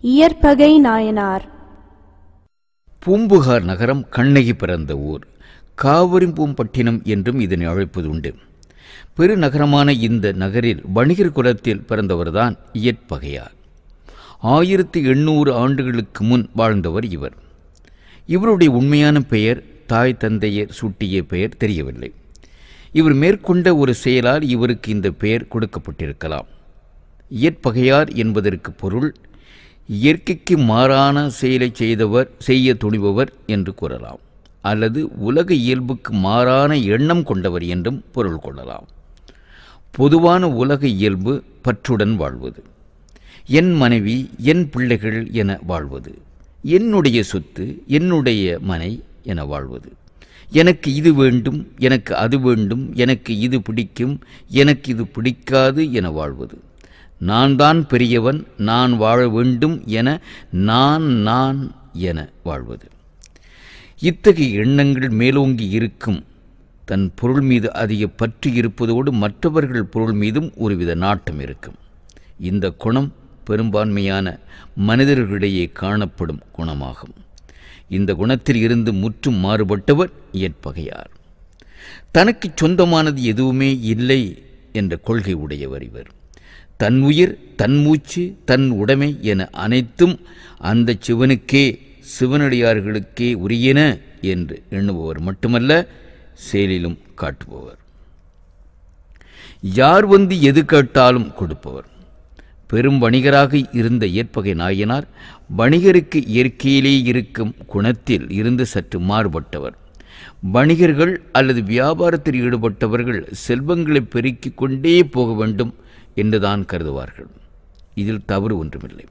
இயற்பகை நாயனார் பூம்புகார் நகரம் கண்ணகி பிறந்த ஊர் காவிரிம்பூம்பட்டினம் என்றும் இதனை அழைப்பது உண்டு பெருநகரமான இந்த நகரில் வணிகர் குலத்தில் பிறந்தவர்தான் இயற்பகையார் ஆயிரத்தி எண்ணூறு ஆண்டுகளுக்கு முன் வாழ்ந்தவர் இவர் இவருடைய உண்மையான பெயர் தாய் தந்தையர் சூட்டிய பெயர் தெரியவில்லை இவர் மேற்கொண்ட ஒரு செயலால் இவருக்கு இந்த பெயர் கொடுக்கப்பட்டிருக்கலாம் இயற்பகையார் என்பதற்கு பொருள் இயற்கைக்கு மாறான செயலை செய்தவர் செய்ய துணிபவர் என்று கூறலாம் அல்லது உலக இயல்புக்கு மாறான எண்ணம் கொண்டவர் என்றும் பொருள் கொள்ளலாம் பொதுவான உலக இயல்பு பற்றுடன் வாழ்வது என் மனைவி என் பிள்ளைகள் என வாழ்வது என்னுடைய சொத்து என்னுடைய மனை என வாழ்வது எனக்கு இது வேண்டும் எனக்கு அது வேண்டும் எனக்கு இது பிடிக்கும் எனக்கு இது பிடிக்காது என வாழ்வது நான் தான் பெரியவன் நான் வாழ வேண்டும் என நான் நான் என வாழ்வது இத்தகைய எண்ணங்கள் மேலோங்கி இருக்கும் தன் பொருள் மீது அதிக பற்று இருப்பதோடு மற்றவர்கள் பொருள் மீதும் ஒருவித நாட்டம் இருக்கும் இந்த குணம் பெரும்பான்மையான மனிதர்களிடையே காணப்படும் குணமாகும் இந்த குணத்தில் இருந்து முற்றும் மாறுபட்டவர் இயற்பகையார் தனக்கு சொந்தமானது எதுவுமே இல்லை என்ற கொள்கை உடையவர் இவர் தன் உயிர் தன் மூச்சு தன் உடைமை என அனைத்தும் அந்த சிவனுக்கே சிவனடியார்களுக்கே உரியன என்று எண்ணுபவர் மட்டுமல்ல செயலிலும் காட்டுபவர் யார் வந்து எது கேட்டாலும் கொடுப்பவர் பெரும் வணிகராக இருந்த ஏற்பகை நாயனார் வணிகருக்கு இயற்கையிலே இருக்கும் குணத்தில் இருந்து சற்று மாறுபட்டவர் வணிகர்கள் அல்லது வியாபாரத்தில் ஈடுபட்டவர்கள் செல்வங்களை பெருக்கிக் கொண்டே போக வேண்டும் என்றுதான் கருதுவார்கள் இதில் தவறு ஒன்றுமில்லை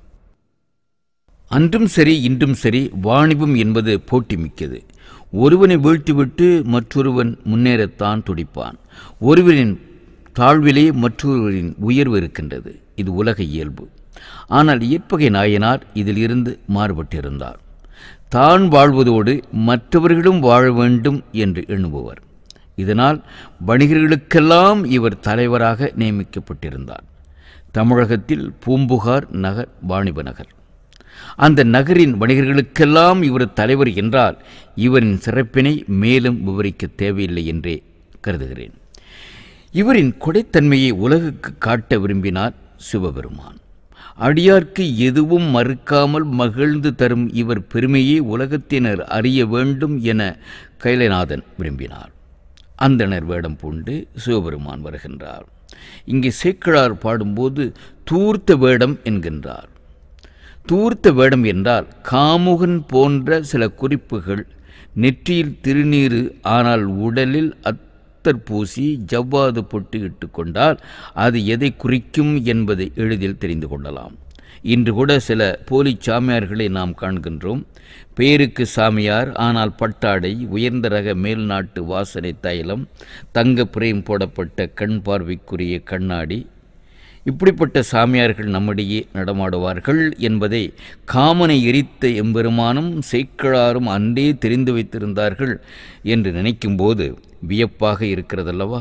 அன்றும் சரி இன்றும் சரி வாணிபம் என்பது போட்டி மிக்கது ஒருவனை வீழ்த்திவிட்டு மற்றொருவன் முன்னேறத்தான் துடிப்பான் ஒருவரின் தாழ்விலே மற்றொருவரின் உயர்வு இருக்கின்றது இது உலக இயல்பு ஆனால் இயற்பகை நாயனார் இதில் இருந்து மாறுபட்டிருந்தார் தான் வாழ்வதோடு மற்றவர்களும் வாழ வேண்டும் என்று எண்ணுபவர் இதனால் வணிகர்களுக்கெல்லாம் இவர் தலைவராக நியமிக்கப்பட்டிருந்தார் தமிழகத்தில் பூம்புகார் நகர் வாணிப நகர் அந்த நகரின் வணிகர்களுக்கெல்லாம் இவர் தலைவர் என்றால் இவரின் சிறப்பினை மேலும் விவரிக்க தேவையில்லை என்றே கருதுகிறேன் இவரின் கொடைத்தன்மையை உலகுக்கு காட்ட விரும்பினார் சிவபெருமான் அடியார்க்கு எதுவும் மறுக்காமல் மகிழ்ந்து தரும் இவர் பெருமையை உலகத்தினர் அறிய வேண்டும் என கைலைநாதன் விரும்பினார் அந்தணர் வேடம் பூண்டு சிவபெருமான் வருகின்றார் இங்கே சேக்கிழார் பாடும்போது தூர்த்த வேடம் என்கின்றார் தூர்த்த வேடம் என்றால் காமுகன் போன்ற சில குறிப்புகள் நெற்றியில் திருநீறு ஆனால் உடலில் அத்தர் பூசி ஜவ்வாது பொட்டு இட்டு கொண்டால் அது எதை குறிக்கும் என்பதை எளிதில் தெரிந்து கொள்ளலாம் இன்று கூட சில போலி சாமியார்களை நாம் காண்கின்றோம் பேருக்கு சாமியார் ஆனால் பட்டாடை உயர்ந்த ரக மேல்நாட்டு வாசனை தைலம் தங்க பிரேம் போடப்பட்ட கண் பார்வைக்குரிய கண்ணாடி இப்படிப்பட்ட சாமியார்கள் நம்மிடையே நடமாடுவார்கள் என்பதை காமனை எரித்த எம்பெருமானும் சேக்கிழாரும் அன்றே தெரிந்து வைத்திருந்தார்கள் என்று நினைக்கும்போது வியப்பாக இருக்கிறதல்லவா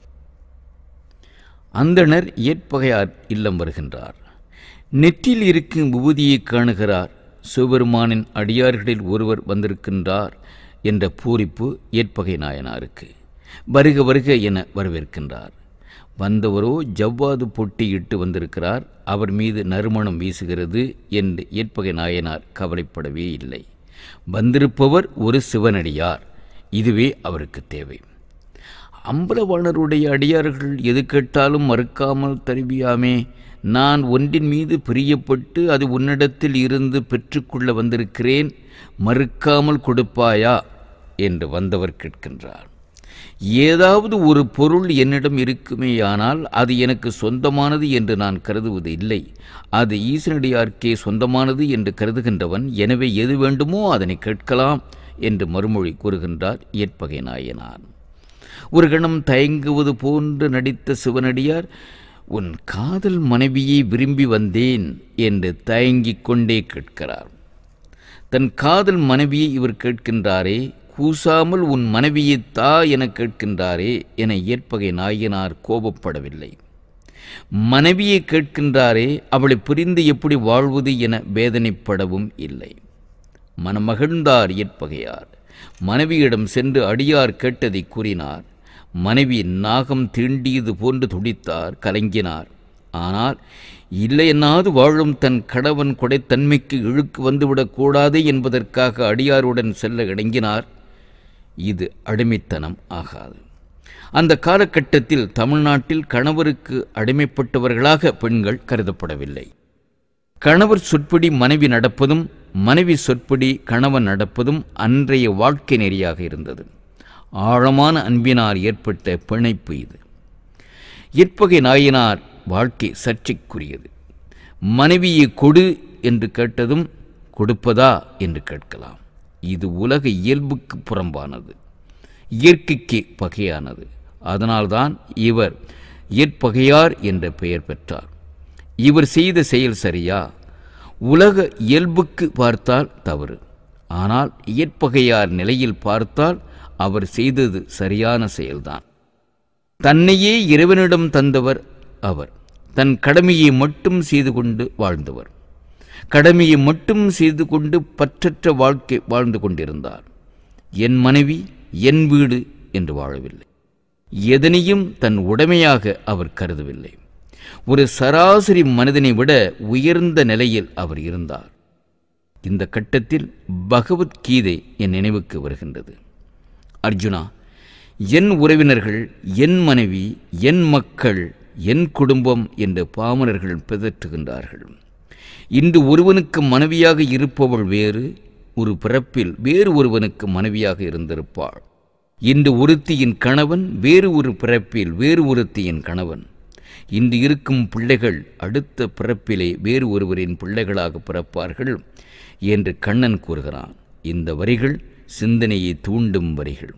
அந்தணர் இயற்பகையார் இல்லம் வருகின்றார் நெற்றில் இருக்கும் விபூதியை காணுகிறார் சிவபெருமானின் அடியார்களில் ஒருவர் வந்திருக்கின்றார் என்ற பூரிப்பு ஏற்பகை நாயனாருக்கு வருக வருக என வரவேற்கின்றார் வந்தவரோ ஜவ்வாது பொட்டியிட்டு வந்திருக்கிறார் அவர் மீது நறுமணம் வீசுகிறது என்று ஏற்பகை நாயனார் கவலைப்படவே இல்லை வந்திருப்பவர் ஒரு சிவனடியார் இதுவே அவருக்கு தேவை அம்பலவாணருடைய அடியார்கள் எது கேட்டாலும் மறுக்காமல் தருவியாமே நான் ஒன்றின் மீது பிரியப்பட்டு அது உன்னிடத்தில் இருந்து பெற்றுக்கொள்ள வந்திருக்கிறேன் மறுக்காமல் கொடுப்பாயா என்று வந்தவர் கேட்கின்றார் ஏதாவது ஒரு பொருள் என்னிடம் இருக்குமேயானால் அது எனக்கு சொந்தமானது என்று நான் கருதுவது இல்லை அது ஈசனடியார்க்கே சொந்தமானது என்று கருதுகின்றவன் எனவே எது வேண்டுமோ அதனை கேட்கலாம் என்று மறுமொழி கூறுகின்றார் இயற்பகை நாயனார் ஒரு கணம் தயங்குவது போன்று நடித்த சிவனடியார் உன் காதல் மனைவியை விரும்பி வந்தேன் என்று தயங்கிக் கொண்டே கேட்கிறார் தன் காதல் மனைவியை இவர் கேட்கின்றாரே கூசாமல் உன் மனைவியை தா என கேட்கின்றாரே என இயற்பகை நாயனார் கோபப்படவில்லை மனைவியை கேட்கின்றாரே அவளை பிரிந்து எப்படி வாழ்வது என வேதனைப்படவும் இல்லை மனமகிழ்ந்தார் ஏற்பகையார் மனைவியிடம் சென்று அடியார் கேட்டதை கூறினார் மனைவி நாகம் தீண்டியது போன்று துடித்தார் கலங்கினார் ஆனால் இல்லையென்னாது வாழும் தன் கணவன் கொடைத்தன்மைக்கு இழுக்கு வந்துவிடக் கூடாது என்பதற்காக அடியாருடன் செல்ல இணங்கினார் இது அடிமைத்தனம் ஆகாது அந்த காலகட்டத்தில் தமிழ்நாட்டில் கணவருக்கு அடிமைப்பட்டவர்களாக பெண்கள் கருதப்படவில்லை கணவர் சொற்படி மனைவி நடப்பதும் மனைவி சொற்படி கணவன் நடப்பதும் அன்றைய வாழ்க்கை நெறியாக இருந்தது ஆழமான அன்பினால் ஏற்பட்ட பிணைப்பு இது இற்பகை நாயினார் வாழ்க்கை சர்ச்சைக்குரியது மனைவியை கொடு என்று கேட்டதும் கொடுப்பதா என்று கேட்கலாம் இது உலக இயல்புக்கு புறம்பானது இயற்கைக்கு பகையானது அதனால்தான் இவர் இயற்பகையார் என்ற பெயர் பெற்றார் இவர் செய்த செயல் சரியா உலக இயல்புக்கு பார்த்தால் தவறு ஆனால் இயற்பகையார் நிலையில் பார்த்தால் அவர் செய்தது சரியான செயல்தான் தன்னையே இறைவனிடம் தந்தவர் அவர் தன் கடமையை மட்டும் செய்து கொண்டு வாழ்ந்தவர் கடமையை மட்டும் செய்து கொண்டு பற்றற்ற வாழ்க்கை வாழ்ந்து கொண்டிருந்தார் என் மனைவி என் வீடு என்று வாழவில்லை எதனையும் தன் உடைமையாக அவர் கருதவில்லை ஒரு சராசரி மனிதனை விட உயர்ந்த நிலையில் அவர் இருந்தார் இந்த கட்டத்தில் பகவத்கீதை என் நினைவுக்கு வருகின்றது அர்ஜுனா என் உறவினர்கள் என் மனைவி என் மக்கள் என் குடும்பம் என்று பாமரர்கள் பிதற்றுகின்றார்கள் இன்று ஒருவனுக்கு மனைவியாக இருப்பவள் வேறு ஒரு பிறப்பில் வேறு ஒருவனுக்கு மனைவியாக இருந்திருப்பாள் இன்று ஒருத்தியின் கணவன் வேறு ஒரு பிறப்பில் வேறு ஒருத்தியின் கணவன் இன்று இருக்கும் பிள்ளைகள் அடுத்த பிறப்பிலே வேறு ஒருவரின் பிள்ளைகளாக பிறப்பார்கள் என்று கண்ணன் கூறுகிறான் இந்த வரிகள் சிந்தனையை தூண்டும் வரிகள்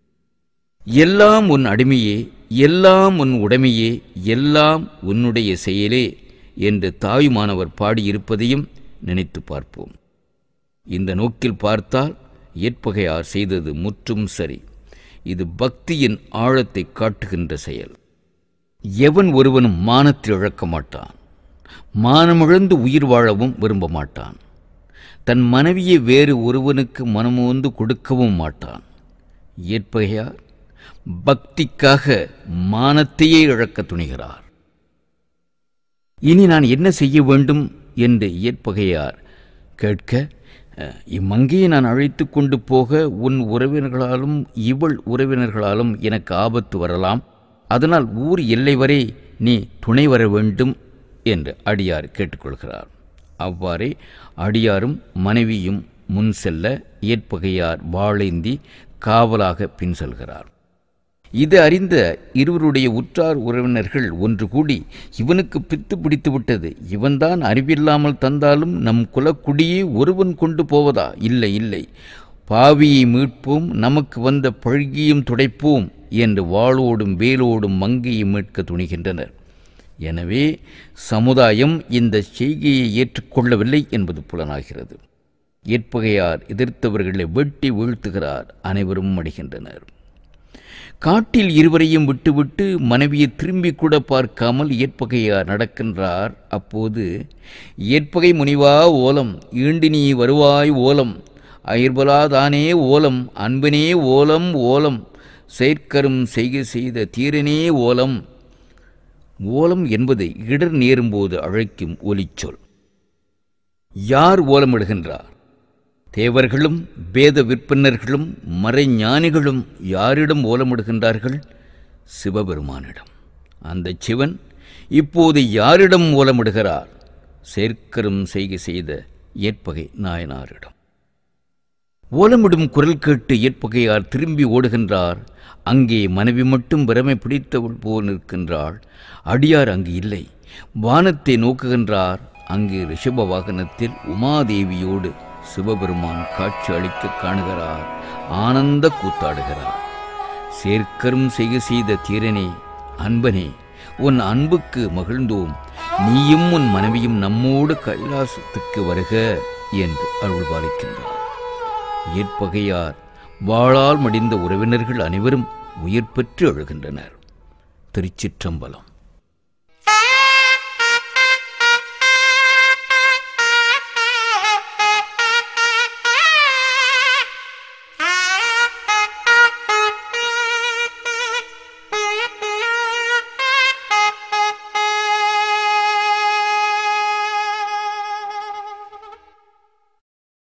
எல்லாம் உன் அடிமையே எல்லாம் உன் உடைமையே எல்லாம் உன்னுடைய செயலே என்று தாயுமானவர் பாடியிருப்பதையும் நினைத்து பார்ப்போம் இந்த நோக்கில் பார்த்தால் ஏற்பகையார் செய்தது முற்றும் சரி இது பக்தியின் ஆழத்தை காட்டுகின்ற செயல் எவன் ஒருவனும் மானத்தை இழக்க மாட்டான் மானமிழந்து உயிர் வாழவும் விரும்ப மாட்டான் தன் மனைவியை வேறு ஒருவனுக்கு மனமுவந்து கொடுக்கவும் மாட்டான் ஏற்பகையார் பக்திக்காக மானத்தையே இழக்க துணிகிறார் இனி நான் என்ன செய்ய வேண்டும் என்று ஏற்பகையார் கேட்க "அஹ், இம்மங்கையை நான் அழைத்து கொண்டு போக உன் உறவினர்களாலும் இவள் உறவினர்களாலும் எனக்கு ஆபத்து வரலாம் அதனால் ஊர் எல்லை வரை நீ துணை வர வேண்டும் என்று அடியார் கேட்டுக்கொள்கிறார் அவ்வாறே அடியாரும் மனைவியும் முன் செல்ல ஏற்பகையார் வாளேந்தி காவலாக பின் செல்கிறார் இது அறிந்த இருவருடைய உற்றார் உறவினர்கள் ஒன்று கூடி இவனுக்கு பித்து பிடித்து விட்டது இவன்தான் அறிவில்லாமல் தந்தாலும் நம் குலக்குடியே ஒருவன் கொண்டு போவதா இல்லை இல்லை பாவியை மீட்போம் நமக்கு வந்த பழுகியும் துடைப்போம் என்று வாளோடும் வேலோடும் மங்கையை மீட்க துணிகின்றனர் எனவே சமுதாயம் இந்த செய்கையை ஏற்றுக்கொள்ளவில்லை என்பது புலனாகிறது ஏற்பகையார் எதிர்த்தவர்களை வெட்டி வீழ்த்துகிறார் அனைவரும் மடிகின்றனர் காட்டில் இருவரையும் விட்டுவிட்டு மனைவியை திரும்பி கூட பார்க்காமல் ஏற்பகையார் நடக்கின்றார் அப்போது ஏற்பகை முனிவா ஓலம் ஈண்டு நீ வருவாய் ஓலம் அயிர்பலாதானே ஓலம் அன்பனே ஓலம் ஓலம் செயற்கரும் செய்க செய்த தீரனே ஓலம் ஓலம் என்பது இடர் நேரும்போது அழைக்கும் ஒலிச்சொல் யார் ஓலமிடுகின்றார் தேவர்களும் வேத விற்பனர்களும் மறைஞானிகளும் யாரிடம் ஓலமிடுகின்றார்கள் சிவபெருமானிடம் அந்த சிவன் இப்போது யாரிடம் ஓலமிடுகிறார் சேர்க்கரும் செய்கை செய்த ஏற்பகை நாயனாரிடம் ஓலமிடும் குரல் கேட்டு ஏற்பகையார் திரும்பி ஓடுகின்றார் அங்கே மனைவி மட்டும் பிரமை பிடித்தவள் போல் நிற்கின்றாள் அடியார் அங்கு இல்லை வானத்தை நோக்குகின்றார் அங்கு ரிஷப வாகனத்தில் உமாதேவியோடு சிவபெருமான் காட்சி அளிக்க காணுகிறார் ஆனந்த கூத்தாடுகிறார் சேர்க்கரும் செய்க செய்த தீரனே அன்பனே உன் அன்புக்கு மகிழ்ந்தோம் நீயும் உன் மனைவியும் நம்மோடு கைலாசத்துக்கு வருக என்று அருள்பாலிக்கின்றார் ஏற்பகையார் வாளால் மடிந்த உறவினர்கள் அனைவரும் உயிர் பெற்று அழுகின்றனர் திருச்சிற்றம்பலம்